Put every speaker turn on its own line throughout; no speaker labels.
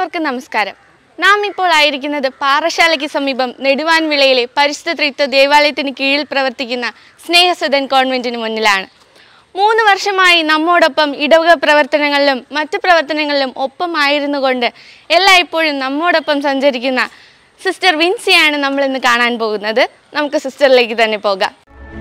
എല്ലാവർക്കും നമസ്കാരം നാം ഇപ്പോൾ ആയിരിക്കുന്നത് പാറശാലയ്ക്ക് സമീപം നെടുവാൻവിളയിലെ പരിശുദ്ധ ത്രിത്വ ദേവാലയത്തിന് കീഴിൽ പ്രവർത്തിക്കുന്ന സ്നേഹസദൻ കോൺവെന്റിന് മുന്നിലാണ് മൂന്ന് വർഷമായി നമ്മോടൊപ്പം ഇടവക പ്രവർത്തനങ്ങളിലും മറ്റു പ്രവർത്തനങ്ങളിലും ഒപ്പമായിരുന്നു കൊണ്ട് എല്ലായ്പ്പോഴും നമ്മോടൊപ്പം സഞ്ചരിക്കുന്ന സിസ്റ്റർ വിൻസിയാണ് നമ്മൾ ഇന്ന് കാണാൻ പോകുന്നത് നമുക്ക് സിസ്റ്ററിലേക്ക് തന്നെ പോകാം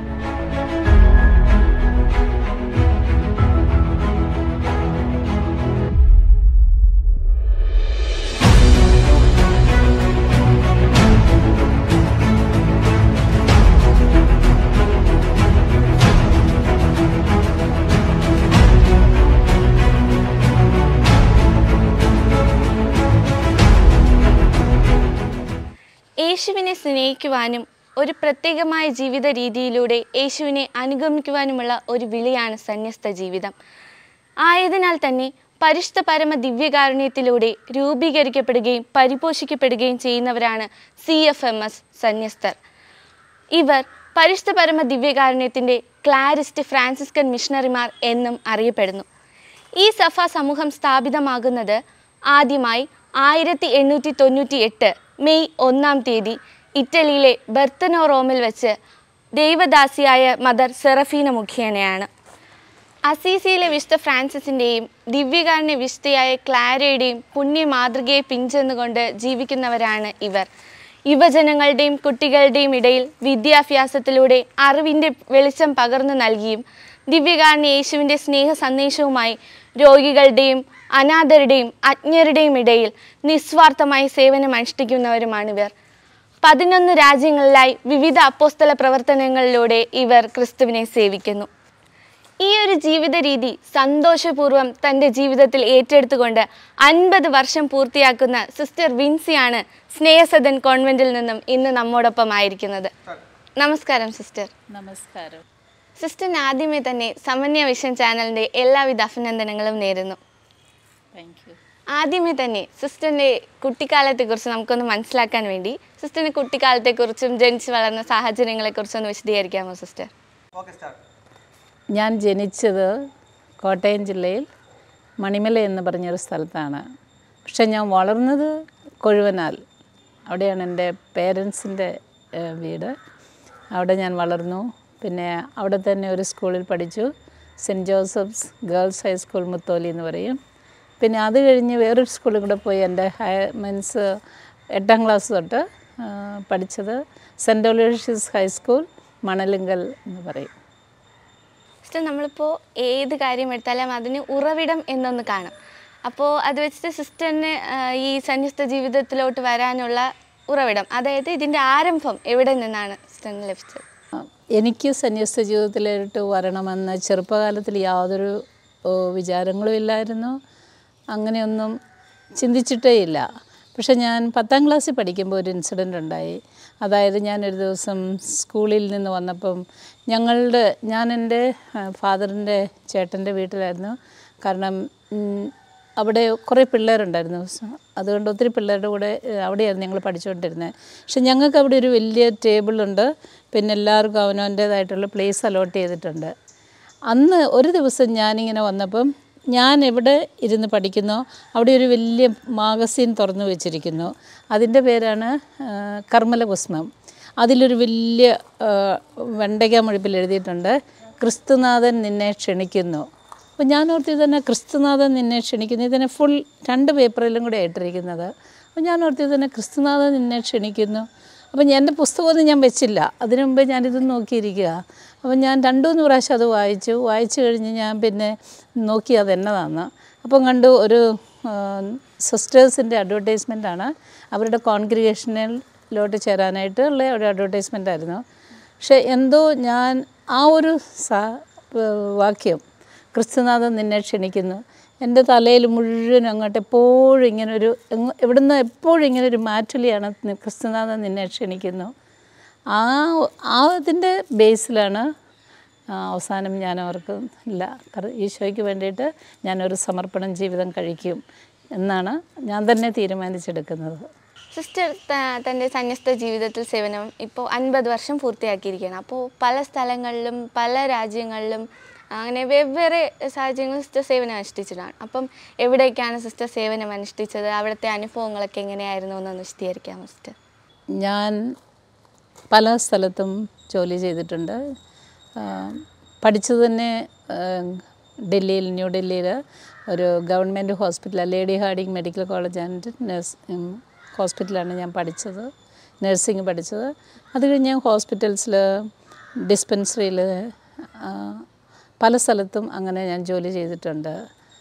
യേശുവിനെ സ്നേഹിക്കുവാനും ഒരു പ്രത്യേകമായ ജീവിത രീതിയിലൂടെ യേശുവിനെ അനുഗമിക്കുവാനുമുള്ള ഒരു വിളിയാണ് സന്യസ്ത ജീവിതം ആയതിനാൽ തന്നെ പരിശുദ്ധ പരമ ദിവ്യകാരുണ്യത്തിലൂടെ രൂപീകരിക്കപ്പെടുകയും പരിപോഷിക്കപ്പെടുകയും ചെയ്യുന്നവരാണ് സി എഫ് എം എസ് സന്യസ്തർ ഇവർ പരിശുദ്ധ പരമ ദിവ്യകാരുണ്യത്തിൻ്റെ ക്ലാരിസ്റ്റ് ഫ്രാൻസിസ്കൻ മിഷണറിമാർ എന്നും അറിയപ്പെടുന്നു ഈ സഭ സമൂഹം സ്ഥാപിതമാകുന്നത് ആദ്യമായി ആയിരത്തി എണ്ണൂറ്റി തൊണ്ണൂറ്റി എട്ട് മെയ് ഒന്നാം തീയതി ഇറ്റലിയിലെ ബെർത്തനോ റോമിൽ വെച്ച് ദൈവദാസിയായ മദർ സെറഫീന മുഖേനയാണ് അസീസിയിലെ വിശുദ്ധ ഫ്രാൻസിസിൻ്റെയും ദിവ്യകാരുണ്യ വിശുദ്ധയായ ക്ലാരയുടെയും പുണ്യ മാതൃകയെ പിഞ്ചെന്നുകൊണ്ട് ജീവിക്കുന്നവരാണ് ഇവർ യുവജനങ്ങളുടെയും കുട്ടികളുടെയും ഇടയിൽ വിദ്യാഭ്യാസത്തിലൂടെ അറിവിൻ്റെ വെളിച്ചം പകർന്നു നൽകിയും ദിവ്യകാരുണ്യ യേശുവിൻ്റെ സ്നേഹ സന്ദേശവുമായി രോഗികളുടെയും അനാഥരുടെയും അജ്ഞരുടെയും ഇടയിൽ നിസ്വാർത്ഥമായി സേവനം അനുഷ്ഠിക്കുന്നവരുമാണിവർ പതിനൊന്ന് രാജ്യങ്ങളിലായി വിവിധ അപ്പോസ്തല പ്രവർത്തനങ്ങളിലൂടെ ഇവർ ക്രിസ്തുവിനെ സേവിക്കുന്നു ഈ ഒരു ജീവിത രീതി സന്തോഷപൂർവ്വം തൻ്റെ ജീവിതത്തിൽ ഏറ്റെടുത്തുകൊണ്ട് അൻപത് വർഷം പൂർത്തിയാക്കുന്ന സിസ്റ്റർ വിൻസിയാണ് സ്നേഹസദൻ കോൺവെന്റിൽ നിന്നും ഇന്ന് നമ്മോടൊപ്പം ആയിരിക്കുന്നത് നമസ്കാരം സിസ്റ്റർ
നമസ്കാരം
സിസ്റ്ററിന് ആദ്യമേ തന്നെ സമന്വയ വിഷൻ ചാനലിൻ്റെ എല്ലാവിധ അഭിനന്ദനങ്ങളും നേരുന്നു
താങ്ക് യു
ആദ്യമേ തന്നെ സിസ്റ്ററിൻ്റെ കുട്ടിക്കാലത്തെക്കുറിച്ച് നമുക്കൊന്ന് മനസ്സിലാക്കാൻ വേണ്ടി സിസ്റ്ററിൻ്റെ കുട്ടിക്കാലത്തെക്കുറിച്ചും ജനിച്ചു വളർന്ന സാഹചര്യങ്ങളെക്കുറിച്ചും ഒന്ന് വിശദീകരിക്കാമോ സിസ്റ്റർ
ഞാൻ ജനിച്ചത് കോട്ടയം ജില്ലയിൽ മണിമല എന്ന് പറഞ്ഞൊരു സ്ഥലത്താണ് പക്ഷെ ഞാൻ വളർന്നത് കൊഴുവനാൽ അവിടെയാണ് എൻ്റെ പേരൻസിൻ്റെ വീട് അവിടെ ഞാൻ വളർന്നു പിന്നെ അവിടെ തന്നെ ഒരു സ്കൂളിൽ പഠിച്ചു saint Joseph's girls high school Mutholi എന്ന് പറയും പിന്നെ അത് കഴിഞ്ഞ് വേറൊരു സ്കൂളിൽ കൂടെ പോയി എൻ്റെ ഹയ മീൻസ് എട്ടാം ക്ലാസ് തൊട്ട് ആ, പഠിച്ചത് സെൻറ്റ് ഒലോഷ്യസ് ഹൈസ്കൂൾ മണലുങ്കൽ എന്ന് പറയും
സിസ്റ്റർ നമ്മളിപ്പോൾ ഏത് കാര്യം എടുത്താലും അതിന് ഉറവിടം എന്നൊന്ന് കാണും അപ്പോൾ അത് വെച്ചിട്ട് സിസ്റ്ററിന് ഈ സന്യസ്ത ജീവിതത്തിലോട്ട് വരാനുള്ള ഉറവിടം അതായത് ഇതിൻ്റെ ആരംഭം എവിടെ നിന്നാണ് സിസ്റ്ററിന് ലഭിച്ചത്
ആ, എനിക്ക് സന്യസ്ത ജീവിതത്തിലോട്ട് വരണമെന്ന് ചെറുപ്പകാലത്തിൽ യാതൊരു ഓ, വിചാരങ്ങളും ഇല്ലായിരുന്നു അങ്ങനെയൊന്നും ചിന്തിച്ചിട്ടേ ഇല്ല പക്ഷെ ഞാൻ പത്താം ക്ലാസ്സിൽ പഠിക്കുമ്പോൾ ഒരു ഇൻസിഡൻ്റ് ഉണ്ടായി അതായത് ഞാനൊരു ദിവസം സ്കൂളിൽ നിന്ന് വന്നപ്പം ഞങ്ങളുടെ ഞാൻ എൻ്റെ ഫാദറിൻ്റെ ചേട്ടൻ്റെ വീട്ടിലായിരുന്നു കാരണം ഉം, അവിടെ കുറേ പിള്ളേരുണ്ടായിരുന്നു സ- അതുകൊണ്ട് ഒത്തിരി പിള്ളേരുടെ കൂടെ ഏഹ്, അവിടെയായിരുന്നു ഞങ്ങൾ പഠിച്ചുകൊണ്ടിരുന്നത് പക്ഷെ ഞങ്ങൾക്ക് അവിടെ ഒരു വലിയ ടേബിളുണ്ട് പിന്നെ എല്ലാവർക്കും അവനവൻ്റേതായിട്ടുള്ള പ്ലേസ് അലോട്ട് ചെയ്തിട്ടുണ്ട് അന്ന് ഒരു ദിവസം ഞാനിങ്ങനെ വന്നപ്പം ഞാൻ എവിടെ ഇരുന്ന് പഠിക്കുന്നോ അവിടെ ഒരു വലിയ മാഗസീൻ തുറന്നു വെച്ചിരിക്കുന്നു അതിൻ്റെ പേരാണ് ആ, കർമ്മലകുസ്മം അതിലൊരു വലിയ ആ, വെണ്ടയ്ക്ക മുഴുപ്പിൽ എഴുതിയിട്ടുണ്ട് ക്രിസ്തുനാഥൻ നിന്നെ ക്ഷണിക്കുന്നു അപ്പോൾ ഞാൻ ഓർത്ത് ഇതന്നെ ക്രിസ്തുനാഥൻ നിന്നെ ക്ഷണിക്കുന്നു ഇതിനെ ഫുൾ രണ്ട് പേപ്പറിലും കൂടെ ആയിട്ടിരിക്കുന്നത് അപ്പോൾ ഞാൻ ഓർത്ത് ഇതന്നെ ക്രിസ്തുനാഥൻ നിന്നെ ക്ഷണിക്കുന്നു അപ്പം ഞാൻ എൻ്റെ പുസ്തകമൊന്നും ഞാൻ വെച്ചില്ല അതിനു മുമ്പേ ഞാനിത് നോക്കിയിരിക്കുക അപ്പം ഞാൻ രണ്ടു മൂന്ന് പ്രാവശ്യം അത് വായിച്ചു വായിച്ചു കഴിഞ്ഞ് ഞാൻ പിന്നെ നോക്കി അത് എന്നതാന്ന് അപ്പം കണ്ടു ഒരു സിസ്റ്റേഴ്സിൻ്റെ അഡ്വർടൈസ്മെൻ്റാണ് അവരുടെ കോൺഗ്രിഗേഷനിലോട്ട് ചേരാനായിട്ട് ഉള്ള ഒരു അഡ്വർടൈസ്മെൻ്റ് ആയിരുന്നു പക്ഷെ എന്തോ ഞാൻ ആ ഒരു സ വാക്യം ക്രിസ്തുനാഥൻ നിന്നെ ക്ഷണിക്കുന്നു എൻ്റെ തലയിൽ മുഴുവൻ അങ്ങോട്ട് എപ്പോഴും ഇങ്ങനെ ഒരു എങ്ങ- എവിടുന്ന് എപ്പോഴും ഇങ്ങനെ ഒരു മാറ്റുലിയാണ് നി- ക്രിസ്തുനാഥൻ നിന്നെ ക്ഷണിക്കുന്നു ആ ആ അതിൻ്റെ ബേസിലാണ് ആ, അവസാനം ഞാൻ അവർക്ക് ഇല്ല കർ- ഈശോയ്ക്ക് വേണ്ടിയിട്ട് ഞാനൊരു സമർപ്പണം ജീവിതം കഴിക്കും എന്നാണ് ഞാൻ തന്നെ തീരുമാനിച്ചെടുക്കുന്നത്
സിസ്റ്റർ ത- തൻ്റെ സന്യസ്ത ജീവിതത്തിൽ സേവനം ഇപ്പോൾ അൻപത് വർഷം പൂർത്തിയാക്കിയിരിക്കുകയാണ് അപ്പോൾ പല സ്ഥലങ്ങളിലും പല രാജ്യങ്ങളിലും അങ്ങനെ വെവ്വേറെ സാഹചര്യങ്ങളിൽ സിസ്റ്റർ സേവനം അനുഷ്ഠിച്ചതാണ് അപ്പം എവിടേക്കാണ് സിസ്റ്റർ സേവനം അനുഷ്ഠിച്ചത് അവിടുത്തെ അനുഭവങ്ങളൊക്കെ എങ്ങനെയായിരുന്നു എന്നൊന്ന് വിശദീകരിക്കാമോ സിസ്റ്റർ
ഞാൻ പല സ്ഥലത്തും ജോലി ചെയ്തിട്ടുണ്ട് ആ, പഠിച്ചത് തന്നെ ആ, ഡൽഹിയിൽ ന്യൂഡൽഹിയിൽ ഒരു government hospital Lady Harding medical college and nurse ഹോസ്പിറ്റലാണ് ഞാൻ പഠിച്ചത് നഴ്സിംഗ് പഠിച്ചത് അത് കഴിഞ്ഞ് ഞാൻ ഹോസ്പിറ്റൽസിൽ ഡിസ്പെൻസറിയിൽ പല സ്ഥലത്തും അങ്ങനെ ഞാൻ ജോലി ചെയ്തിട്ടുണ്ട്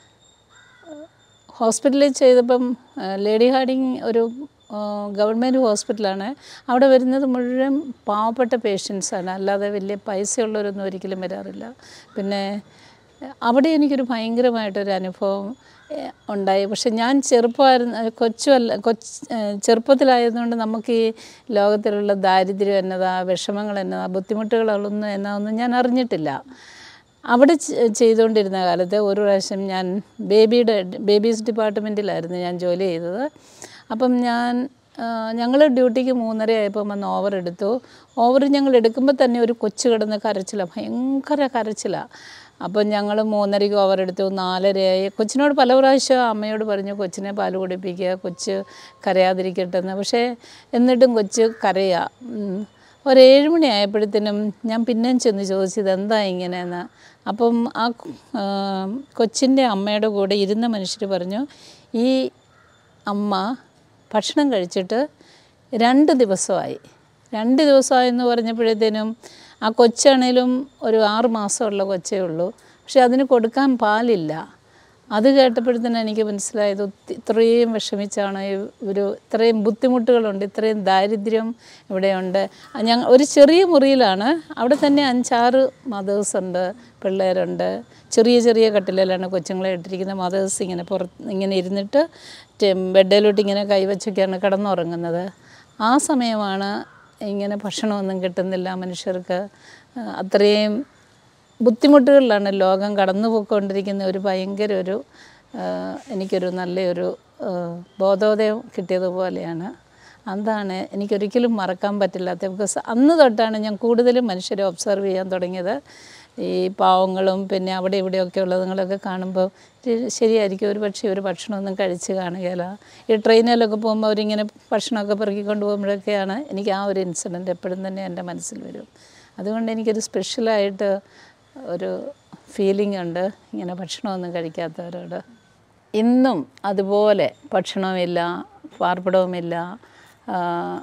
ഹോസ്പിറ്റലിൽ ചെയ്തപ്പം ആ, ലേഡി ഹാർഡിങ് ഒരു ഗവൺമെൻറ് ഹോസ്പിറ്റലാണ് അവിടെ വരുന്നത് മുഴുവൻ പാവപ്പെട്ട പേഷ്യൻസാണ് അല്ലാതെ വലിയ പൈസയുള്ളവരൊന്നും ഒരിക്കലും വരാറില്ല പിന്നെ അവിടെ എനിക്കൊരു ഭയങ്കരമായിട്ടൊരു അനുഭവം ഏ, ഉണ്ടായി പക്ഷെ ഞാൻ ചെറുപ്പമായിരുന്നു കൊച്ചുമല്ല കൊച്ച് ഏ, ചെറുപ്പത്തിലായതുകൊണ്ട് നമുക്ക് ഈ ലോകത്തിലുള്ള ദാരിദ്ര്യം എന്നതാ വിഷമങ്ങൾ എന്നതാ ബുദ്ധിമുട്ടുകളൊന്നും എന്നാന്നും ഞാൻ അറിഞ്ഞിട്ടില്ല അവിടെ ചെ- ചെയ്തുകൊണ്ടിരുന്ന കാലത്ത് ഒരു പ്രാവശ്യം ഞാൻ ബേബിയുടെ ബേബീസ് ഡിപ്പാർട്ട്മെൻറ്റിലായിരുന്നു ഞാൻ ജോലി ചെയ്തത് അപ്പം ഞാൻ ഞങ്ങൾ ഡ്യൂട്ടിക്ക് മൂന്നര ആയപ്പോൾ വന്ന് ഓവർ എടുത്തു ഓവർ ഞങ്ങൾ എടുക്കുമ്പോൾ തന്നെ ഒരു കൊച്ചു കിടന്ന് കരച്ചിലാണ് ഭയങ്കര കരച്ചിലാണ് അപ്പം ഞങ്ങൾ മൂന്നരയ്ക്ക് ഓവർ എടുത്തു നാലരയായി കൊച്ചിനോട് പല പ്രാവശ്യം അമ്മയോട് പറഞ്ഞു കൊച്ചിനെ പാൽ കുടിപ്പിക്കുക കൊച്ച് കരയാതിരിക്കട്ടെ എന്ന് പക്ഷേ എന്നിട്ടും കൊച്ച് കരയുക ഉം. ഒരു ഏഴ് മണി ആയപ്പോഴത്തേനും ഞാൻ പിന്നെയും ചെന്ന് ചോദിച്ചത് എന്താ ഇങ്ങനെയെന്ന് അപ്പം ആ കൊച്ചിൻ്റെ അമ്മയുടെ കൂടെ ഇരുന്ന മനുഷ്യർ പറഞ്ഞു ഈ അമ്മ ഭക്ഷണം കഴിച്ചിട്ട് രണ്ട് ദിവസമായി രണ്ട് ദിവസമായെന്ന് പറഞ്ഞപ്പോഴത്തേനും ആ കൊച്ചാണേലും ഒരു ആറ് മാസമുള്ള കൊച്ചേ ഉള്ളൂ പക്ഷെ അതിന് കൊടുക്കാൻ പാലില്ല അത് കേട്ടപ്പോഴത്തേനും എനിക്ക് മനസ്സിലായത് ഒത്തി- ഇത്രയും വിഷമിച്ചാണ് ഈ ഒരു ഇത്രയും ബുദ്ധിമുട്ടുകളുണ്ട് ഇത്രയും ദാരിദ്ര്യം ഇവിടെയുണ്ട് ഞങ്ങൾ ഒരു ചെറിയ മുറിയിലാണ് അവിടെ തന്നെ അഞ്ചാറ് മദേഴ്സ് ഉണ്ട് പിള്ളേരുണ്ട് ചെറിയ ചെറിയ കട്ടിലിലാണ് കൊച്ചുങ്ങളെ ഇട്ടിരിക്കുന്ന മദേഴ്സ് ഇങ്ങനെ പുറത്ത് ഇങ്ങനെ ഇരുന്നിട്ട് ടെ- ബെഡിലോട്ട് ഇങ്ങനെ കൈവച്ചൊക്കെയാണ് കിടന്നുറങ്ങുന്നത് ആ സമയമാണ് ഇങ്ങനെ ഭക്ഷണമൊന്നും കിട്ടുന്നില്ല മനുഷ്യർക്ക് ആ, അത്രയും ബുദ്ധിമുട്ടുകളിലാണ് ലോകം കടന്നു പോയിക്കൊണ്ടിരിക്കുന്ന ഒരു ഭയങ്കര ഒരു ആ, എനിക്കൊരു നല്ലൊരു ആ, ബോധോദയം കിട്ടിയതുപോലെയാണ് അതാണ് എനിക്കൊരിക്കലും മറക്കാൻ പറ്റില്ലാത്ത ബിക്കോസ് അന്ന് തൊട്ടാണ് ഞാൻ കൂടുതലും മനുഷ്യരെ ഒബ്സർവ് ചെയ്യാൻ തുടങ്ങിയത് ഈ പാവങ്ങളും പിന്നെ അവിടെ ഇവിടെയൊക്കെ ഉള്ളതുങ്ങളൊക്കെ കാണുമ്പോൾ ഇത് ശരിയായിരിക്കും ഒരു പക്ഷേ ഒരു ഭക്ഷണമൊന്നും കഴിച്ച് കാണുകയില്ല ഈ ട്രെയിനിലൊക്കെ പോകുമ്പോൾ അവരിങ്ങനെ ഭക്ഷണമൊക്കെ പെറുക്കിക്കൊണ്ട് പോകുമ്പോഴൊക്കെയാണ് എനിക്ക് ആ ഒരു ഇൻസിഡൻറ്റ് എപ്പോഴും തന്നെ എൻ്റെ മനസ്സിൽ വരും അതുകൊണ്ട് എനിക്കൊരു സ്പെഷ്യലായിട്ട് ഒരു ഫീലിംഗ് ഉണ്ട് ഇങ്ങനെ ഭക്ഷണമൊന്നും കഴിക്കാത്തവരോട് ഇന്നും അതുപോലെ ഭക്ഷണമില്ല പാർപ്പിടവുമില്ല ആ,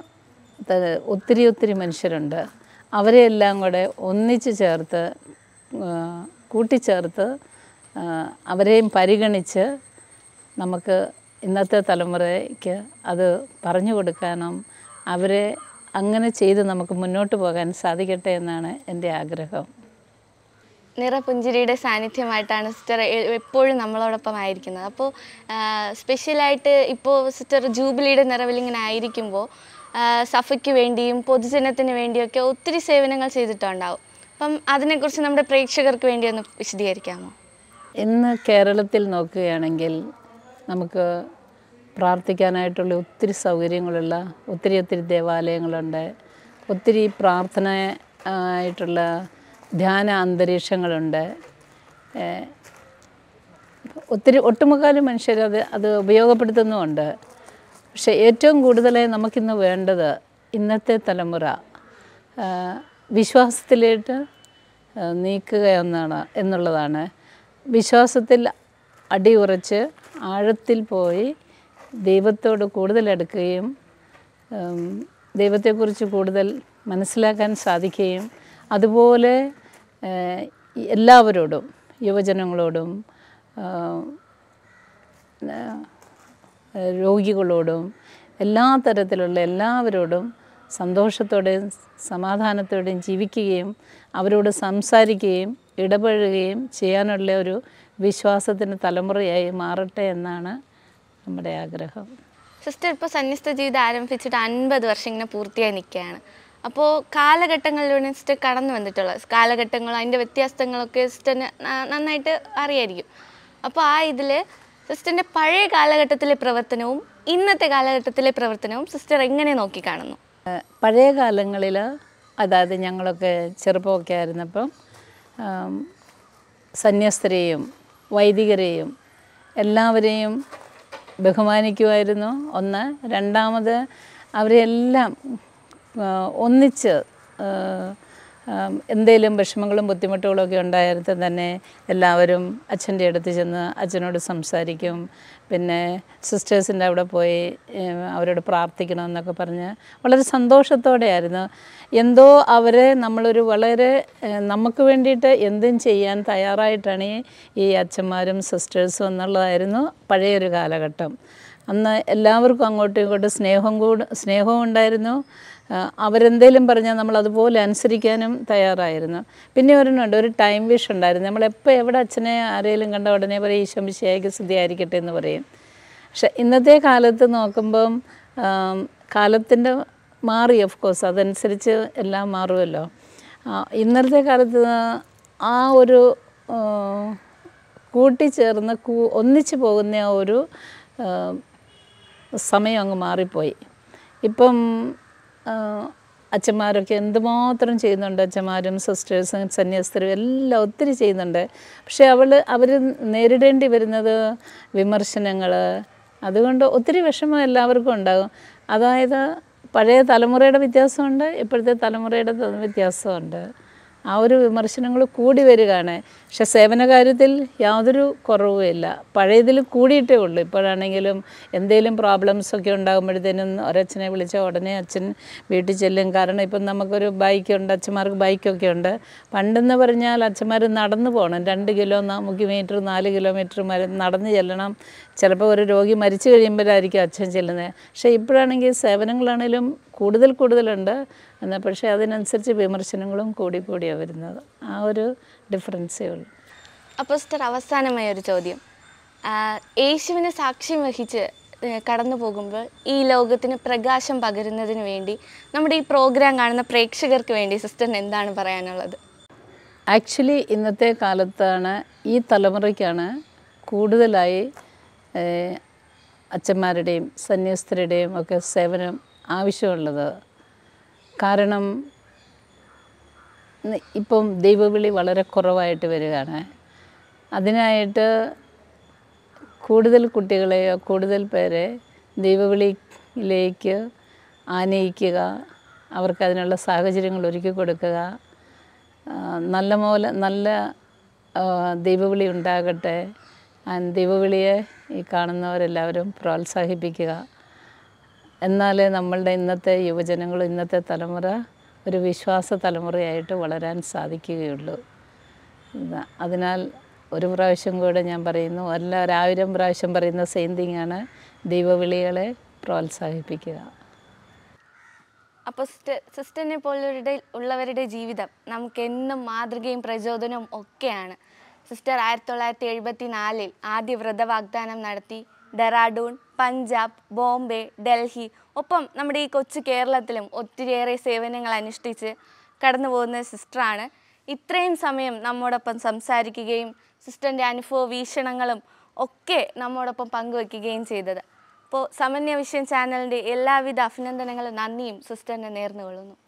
ത- ഒത്തിരി ഒത്തിരി മനുഷ്യരുണ്ട് അവരെയെല്ലാം കൂടെ ഒന്നിച്ച് ചേർത്ത് ആ, കൂട്ടിച്ചേർത്ത് ആ, അവരെയും പരിഗണിച്ച് നമുക്ക് ഇന്നത്തെ തലമുറയ്ക്ക് അത് പറഞ്ഞു കൊടുക്കാനും അവരെ അങ്ങനെ ചെയ്ത് നമുക്ക് മുന്നോട്ട് പോകാൻ സാധിക്കട്ടെ എന്നാണ് എൻ്റെ ആഗ്രഹം
നിറപുഞ്ചിരിയുടെ സാന്നിധ്യമായിട്ടാണ് സിസ്റ്റർ എ- എപ്പോഴും നമ്മളോടൊപ്പം ആയിരിക്കുന്നത് അപ്പോൾ സ്പെഷ്യലായിട്ട് ഇപ്പോൾ സിസ്റ്റർ ജൂബിലിയുടെ നിറവിൽ ഇങ്ങനെ ആയിരിക്കുമ്പോൾ സഫയ്ക്ക് വേണ്ടിയും പൊതുജനത്തിന് വേണ്ടിയൊക്കെ ഒത്തിരി സേവനങ്ങൾ ചെയ്തിട്ടുണ്ടാവും അപ്പം അതിനെക്കുറിച്ച് നമ്മുടെ പ്രേക്ഷകർക്ക് വേണ്ടി ഒന്ന് വിശദീകരിക്കാമോ
ഇന്ന് കേരളത്തിൽ നോക്കുകയാണെങ്കിൽ നമുക്ക് പ്രാർത്ഥിക്കാനായിട്ടുള്ള ഒത്തിരി സൗകര്യങ്ങളുള്ള ഒത്തിരി ഒത്തിരി ദേവാലയങ്ങളുണ്ട് ഒത്തിരി പ്രാർത്ഥന ആയിട്ടുള്ള ധ്യാന അന്തരീക്ഷങ്ങളുണ്ട് ഏഹ് ഒത്തിരി ഒട്ടുമുക്കാലും മനുഷ്യർ അത് അത് ഉപയോഗപ്പെടുത്തുന്നുമുണ്ട് പക്ഷേ ഏറ്റവും കൂടുതലായി നമുക്കിന്ന് വേണ്ടത് ഇന്നത്തെ തലമുറ ആ, വിശ്വാസത്തിലേക്ക് ആ, നീക്കുക എന്നാണ് എന്നുള്ളതാണ് വിശ്വാസത്തിൽ അടിയുറച്ച് ആഴത്തിൽ പോയി ദൈവത്തോട് കൂടുതൽ അടുക്കുകയും ഉം, ദൈവത്തെക്കുറിച്ച് കൂടുതൽ മനസ്സിലാക്കാൻ സാധിക്കുകയും അതുപോലെ ഏഹ്, എല്ലാവരോടും യുവജനങ്ങളോടും ആഹ്, ഏഹ്, രോഗികളോടും എല്ലാ തരത്തിലുള്ള എല്ലാവരോടും സന്തോഷത്തോടെയും സമാധാനത്തോടെയും ജീവിക്കുകയും അവരോട് സംസാരിക്കുകയും ഇടപഴകുകയും ചെയ്യാനുള്ള ഒരു വിശ്വാസത്തിന് തലമുറയായി മാറട്ടെ എന്നാണ് നമ്മുടെ ആഗ്രഹം
സിസ്റ്റർ ഇപ്പോൾ സന്യസ്ത ജീവിതം ആരംഭിച്ചിട്ട് അൻപത് വർഷം ഇങ്ങനെ പൂർത്തിയായി നിൽക്കുകയാണ് അപ്പോൾ കാലഘട്ടങ്ങളിലൂടെ സിസ്റ്റർ കടന്നു വന്നിട്ടുള്ള കാലഘട്ടങ്ങൾ അതിൻ്റെ വ്യത്യാസങ്ങളൊക്കെ സിസ്റ്ററിന് ന- നന്നായിട്ട് അറിയായിരിക്കും അപ്പോൾ ആ ഇതിൽ സിസ്റ്ററിൻ്റെ പഴയ കാലഘട്ടത്തിലെ പ്രവർത്തനവും ഇന്നത്തെ കാലഘട്ടത്തിലെ പ്രവർത്തനവും സിസ്റ്റർ എങ്ങനെ നോക്കിക്കാണുന്നു
ഏഹ് പഴയ കാലങ്ങളിൽ അതായത് ഞങ്ങളൊക്കെ ചെറുപ്പമൊക്കെ ആയിരുന്നപ്പം ആം, സന്യസ്തരെയും വൈദികരെയും എല്ലാവരെയും ബഹുമാനിക്കുമായിരുന്നു ഒന്ന് രണ്ടാമത് അവരെല്ലാം ആ, ഒന്നിച്ച് എന്തെങ്കിലും വിഷമങ്ങളും ബുദ്ധിമുട്ടുകളും ഒക്കെ ഉണ്ടായിരുന്നു തന്നെ എല്ലാവരും അച്ഛൻ്റെ അടുത്ത് ചെന്ന് അച്ഛനോട് സംസാരിക്കും പിന്നെ സിസ്റ്റേഴ്സിൻ്റെ അവിടെ പോയി ഏഹ്, അവരോട് പ്രാർത്ഥിക്കണമെന്നൊക്കെ പറഞ്ഞ് വളരെ സന്തോഷത്തോടെയായിരുന്നു എന്തോ അവരെ നമ്മളൊരു വളരെ ഏഹ്, നമുക്ക് വേണ്ടിയിട്ട് എന്തും ചെയ്യാൻ തയ്യാറായിട്ടാണ് ഈ- ഈ അച്ഛന്മാരും സിസ്റ്റേഴ്സും എന്നുള്ളതായിരുന്നു പഴയൊരു കാലഘട്ടം അന്ന് എല്ലാവർക്കും അങ്ങോട്ടും ഇങ്ങോട്ടും സ്നേഹം കൂട് സ്നേഹവും ഉണ്ടായിരുന്നു ആ, അവരെന്തേലും പറഞ്ഞാൽ നമ്മൾ അതുപോലെ അനുസരിക്കാനും തയ്യാറായിരുന്നു പിന്നെ ഒരെണ്ണമുണ്ട് ഒരു ടൈം വിഷ് ഉണ്ടായിരുന്നു നമ്മളെപ്പോൾ എവിടെ അച്ഛനെ ആരെങ്കിലും കണ്ട ഉടനെ പറയും ഈശംശിയായിക്ക് സ്തുതിയായിരിക്കട്ടെ എന്ന് പറയും പക്ഷെ ഇന്നത്തെ കാലത്ത് നോക്കുമ്പം ആം, കാലത്തിൻ്റെ മാറി ഓഫ് കോഴ്സ് അതനുസരിച്ച് എല്ലാം മാറുമല്ലോ ആ, ഇന്നത്തെ കാലത്ത് ആ ഒരു ആ, കൂട്ടിച്ചേർന്ന് കൂ ഒന്നിച്ച് പോകുന്ന ആ ഒരു ആ, സമയം അങ്ങ് മാറിപ്പോയി ഇപ്പം ആ, അച്ഛന്മാരൊക്കെ എന്തുമാത്രം ചെയ്യുന്നുണ്ട് അച്ഛന്മാരും സിസ്റ്റേഴ്സും സന്യാസ്തരും എല്ലാം ഒത്തിരി ചെയ്യുന്നുണ്ട് പക്ഷേ അവൾ അവർ നേരിടേണ്ടി വരുന്നത് വിമർശനങ്ങൾ അതുകൊണ്ട് ഒത്തിരി വിഷമം എല്ലാവർക്കും ഉണ്ടാകും അതായത് പഴയ തലമുറയുടെ വ്യത്യാസമുണ്ട് ഇപ്പോഴത്തെ തലമുറയുടെ ത- വ്യത്യാസമുണ്ട് ആ ഒരു വിമർശനങ്ങൾ കൂടി വരികയാണ് പക്ഷെ സേവന കാര്യത്തിൽ യാതൊരു കുറവുമില്ല പഴയതിൽ കൂടിയിട്ടേ ഉള്ളൂ ഇപ്പോഴാണെങ്കിലും എന്തെങ്കിലും പ്രോബ്ലംസ് ഒക്കെ ഉണ്ടാകുമ്പോഴത്തേനും ഒരച്ഛനെ വിളിച്ചാൽ ഉടനെ അച്ഛൻ വീട്ടിൽ ചെല്ലും കാരണം ഇപ്പം നമുക്കൊരു ബൈക്കുണ്ട് അച്ഛന്മാർക്ക് ബൈക്കൊക്കെ ഉണ്ട് പണ്ടെന്ന് പറഞ്ഞാൽ അച്ഛന്മാർ നടന്നു പോകണം രണ്ട് കിലോ നമുക്ക് മീറ്റർ നാല് കിലോമീറ്റർ മര നടന്ന് ചെല്ലണം ചിലപ്പോൾ ഒരു രോഗി മരിച്ചു കഴിയുമ്പോഴായിരിക്കും അച്ഛൻ ചെല്ലുന്നത് പക്ഷേ ഇപ്പോഴാണെങ്കിൽ സേവനങ്ങളാണെങ്കിലും കൂടുതൽ കൂടുതലുണ്ട് എന്നാൽ പക്ഷേ അതിനനുസരിച്ച് വിമർശനങ്ങളും കൂടി കൂടിയാണ് വരുന്നത് ആ ഒരു ഡിഫറൻസേ ഉള്ളൂ
അപ്പോൾ സിസ്റ്റർ അവസാനമായ ഒരു ചോദ്യം ആ, യേശുവിനെ സാക്ഷ്യം വഹിച്ച് ഏ, കടന്നു പോകുമ്പോൾ ഈ ലോകത്തിന് പ്രകാശം പകരുന്നതിന് വേണ്ടി നമ്മുടെ ഈ പ്രോഗ്രാം കാണുന്ന പ്രേക്ഷകർക്ക് വേണ്ടി സിസ്റ്ററിന് എന്താണ് പറയാനുള്ളത്
ആക്ച്വലി ഇന്നത്തെ കാലത്താണ് ഈ തലമുറയ്ക്കാണ് കൂടുതലായി ഏഹ്, അച്ഛന്മാരുടെയും സന്യസ്തരുടെയും ഒക്കെ സേവനം ആവശ്യമുള്ളത് കാരണം ഇന്ന് ഇപ്പം ദൈവവിളി വളരെ കുറവായിട്ട് വരികയാണ് അതിനായിട്ട് കൂടുതൽ കുട്ടികളെയോ കൂടുതൽ പേരെ ദൈവവിളിയിലേക്ക് ആനയിക്കുക അവർക്ക് അതിനുള്ള സാഹചര്യങ്ങൾ ഒരുക്കി കൊടുക്കുക ആ, നല്ല പോലെ നല്ല ആ, ദൈവവിളി ഉണ്ടാകട്ടെ ആ ദൈവവിളിയെ ഈ കാണുന്നവരെല്ലാവരും പ്രോത്സാഹിപ്പിക്കുക എന്നാലേ നമ്മളുടെ ഇന്നത്തെ യുവജനങ്ങൾ ഇന്നത്തെ തലമുറ ഒരു വിശ്വാസ തലമുറയായിട്ട് വളരാൻ സാധിക്കുകയുള്ളൂ ഇത- അതിനാൽ ഒരു പ്രാവശ്യം കൂടെ ഞാൻ പറയുന്നു എല്ലാ ഒരായിരം പ്രാവശ്യം പറയുന്ന സെയിം തിങ്ങാണ് ദൈവവിളികളെ പ്രോത്സാഹിപ്പിക്കുക
അപ്പോൾ സിസ്റ്റർ സിസ്റ്ററിനെ പോലുള്ളവരുടെ ഉള്ളവരുടെ ജീവിതം നമുക്ക് എന്നും മാതൃകയും പ്രചോദനവും ഒക്കെയാണ് സിസ്റ്റർ ആയിരത്തി തൊള്ളായിരത്തി എഴുപത്തി നാലിൽ ആദ്യ വ്രതവാഗ്ദാനം നടത്തി ഡെറാഡൂൺ പഞ്ചാബ് ബോംബെ ഡൽഹി ഒപ്പം നമ്മുടെ ഈ കൊച്ചു കേരളത്തിലും ഒത്തിരിയേറെ സേവനങ്ങൾ അനുഷ്ഠിച്ച് കടന്നു പോകുന്ന സിസ്റ്ററാണ് ഇത്രയും സമയം നമ്മോടൊപ്പം സംസാരിക്കുകയും സിസ്റ്ററിൻ്റെ അനുഭവ വീക്ഷണങ്ങളും ഒക്കെ നമ്മോടൊപ്പം പങ്കുവയ്ക്കുകയും ചെയ്തത് അപ്പോൾ സമന്യ വിഷയം ചാനലിൻ്റെ എല്ലാവിധ അഭിനന്ദനങ്ങളും നന്ദിയും സിസ്റ്ററിനെ നേർന്നുകൊള്ളുന്നു